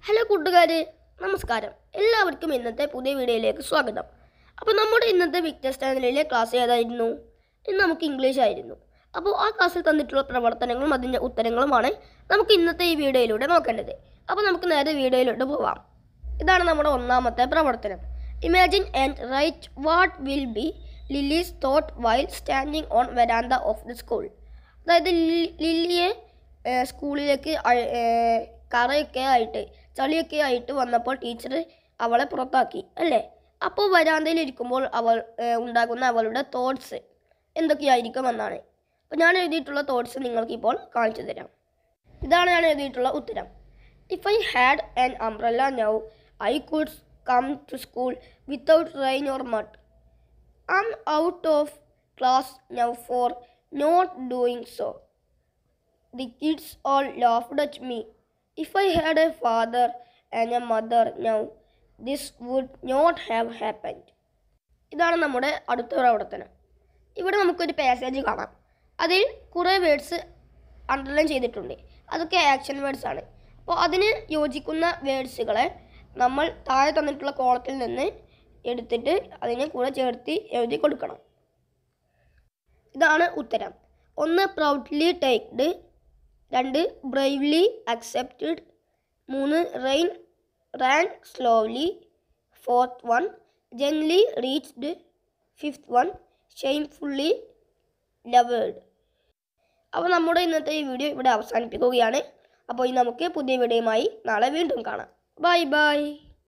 Hello കൂട്ടുകാരെ നമസ്കാരം എല്ലാവർക്കും ഇന്നത്തെ പുതിയ വീഡിയോയിലേക്ക് സ്വാഗതം അപ്പോൾ നമ്മുടെ ഇന്നത്തെ വിക്ടസ് ചാനലിലെ ക്ലാസ് ഏതായിരുന്നു ഇന്ന് നമുക്ക് ഇംഗ്ലീഷ് ആയിരുന്നു അപ്പോൾ ആ ക്ലാസ്സിൽ തന്നിട്ടുള്ള പ്രവർത്തനങ്ങളും അതിൻ്റെ ഉത്തരങ്ങളുമാണ് നമുക്ക് ഇന്നത്തെ ഈ വീഡിയോയിലൂടെ നോക്കേണ്ടത് അപ്പോൾ നമുക്ക് നേരെ വീഡിയോയിലോട്ട് പോവാം ഇതാണ് നമ്മുടെ ഒന്നാമത്തെ പ്രവർത്തനം imagine and write what will be Lily's thought while standing on veranda of the school അതായത് ലില്ലി- ലില്ലിയെ ഏഹ്, സ്കൂളിലേക്ക് അഴ- ഏഹ്, കറയൊക്കെ ആയിട്ട് ചളിയൊക്കെ ആയിട്ട് വന്നപ്പോൾ ടീച്ചർ അവളെ പുറത്താക്കി അല്ലേ അപ്പോൾ വരാന്തയിൽ ഇരിക്കുമ്പോൾ അവൾ ഏഹ്, ഉണ്ടാകുന്ന അവളുടെ തോട്ട്സ് എന്തൊക്കെയായിരിക്കും എന്നാണ് അപ്പോൾ ഞാൻ എഴുതിയിട്ടുള്ള തോട്ട്സ് നിങ്ങൾക്കിപ്പോൾ കാണിച്ചു തരാം ഇതാണ് ഞാൻ എഴുതിയിട്ടുള്ള ഉത്തരം if I had an umbrella now I could come to school without rain or mud I am out of class now for not doing so. The kids all laughed at me. If I had a father and a mother now, this would not have happened. ഇതാണ് നമ്മുടെ അടുത്ത പ്രവർത്തനം ഇവിടെ നമുക്കൊരു passage കാണാം അതിൽ കുറേ words underline ചെയ്തിട്ടുണ്ട് അതൊക്കെ ആക്ഷൻ വേർഡ്സ് ആണ് അപ്പോൾ അതിന് യോജിക്കുന്ന വേർഡ്സുകളെ നമ്മൾ താഴെ തന്നിട്ടുള്ള കോളത്തിൽ നിന്ന് എടുത്തിട്ട് അതിനെ കൂടെ ചേർത്ത് എഴുതി കൊടുക്കണം ഇതാണ് ഉത്തരം ഒന്ന് പ്രൗഡ്ലി ടേക്ക്ഡ് രണ്ട് ബ്രൈവ്ലി അക്സെപ്റ്റഡ് മൂന്ന് rain ran slowly fourth one gently reached fifth one shamefully loved അപ്പോൾ നമ്മുടെ ഇന്നത്തെ ഈ വീഡിയോ ഇവിടെ അവസാനിപ്പിക്കുകയാണ് അപ്പോൾ ഇനി നമുക്ക് പുതിയ വീഡിയോയുമായി നാളെ വീണ്ടും കാണാം ബൈ ബൈ